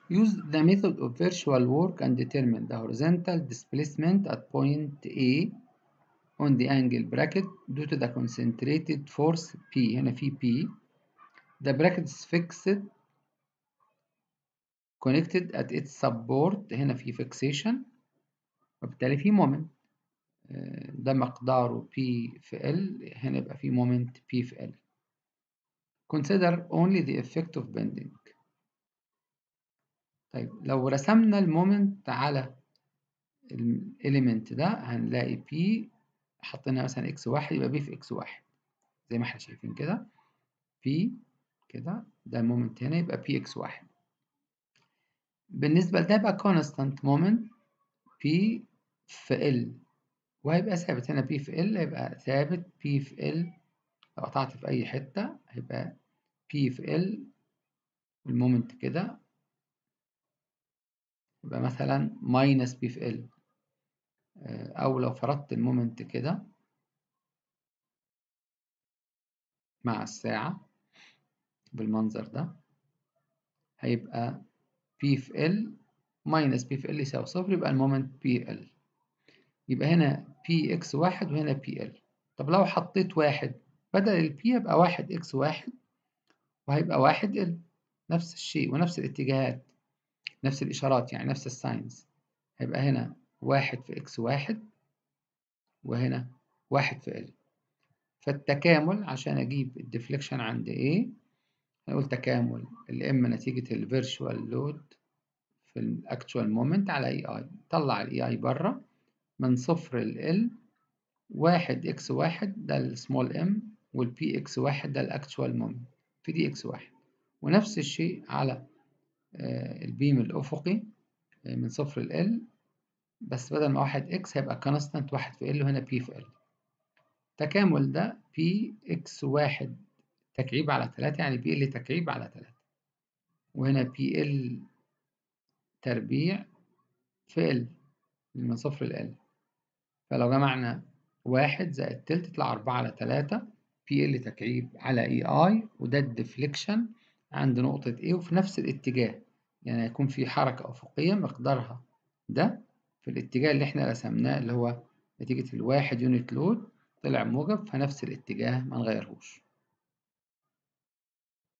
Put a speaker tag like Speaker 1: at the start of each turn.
Speaker 1: Use the method of virtual work and determine the horizontal displacement at point A on the angle bracket due to the concentrated force P هنا في P the bracket is fixed connected at its support هنا في fixation وبالتالي في moment ده مقداره P في L هنا يبقى في moment P في L consider only the effect of bending طيب لو رسمنا المومنت على الاليمنت ده هنلاقي P حطينا مثلا اكس واحد يبقى B في اكس واحد زي ما احنا شايفين كده P كده ده المومنت هنا يبقى P اكس واحد بالنسبة لده يبقى constant moment P في L وهيبقى ثابت هنا P في L هيبقى ثابت P في L لو قطعت في أي حتة هيبقى P في L والمومنت كده يبقى مثلا minus P في L أو لو فرضت المومنت كده مع الساعة بالمنظر ده هيبقى P في L minus P في L يساوي صفر يبقى المومنت بي ال يبقى هنا بي اكس واحد وهنا بي ال طب لو حطيت واحد بدل البي يبقى واحد اكس واحد وهيبقى واحد ال نفس الشيء ونفس الاتجاهات نفس الإشارات يعني نفس الساينز هيبقى هنا واحد في اكس واحد وهنا واحد في ال فالتكامل عشان أجيب الديفليكشن عند A هنقول تكامل الام نتيجة الفيرشوال لود في الاكتوال مومنت على اي اي طلع الاي اي بره من صفر ل L واحد اكس واحد ده السمول ام والبي اكس واحد ده الاكتوال مومنت في دي اكس واحد ونفس الشيء على البيم الأفقي من صفر ل L بس بدل ما واحد اكس هيبقى كونستانت واحد في L وهنا بي في L تكامل ده بي اكس واحد تكعيب على تلاتة يعني بي ال تكعيب على تلاتة وهنا بي ال تربيع في ال من صفر ل L فلو جمعنا واحد زائد تلت يطلع أربعة على تلاتة بي ال تكعيب على اي اي وده الديفليكشن عند نقطة A وفي نفس الاتجاه يعني هيكون في حركة أفقية مقدارها ده في الاتجاه اللي احنا رسمناه اللي هو نتيجة الواحد يونت لود طلع موجب فنفس الاتجاه ما نغيرهوش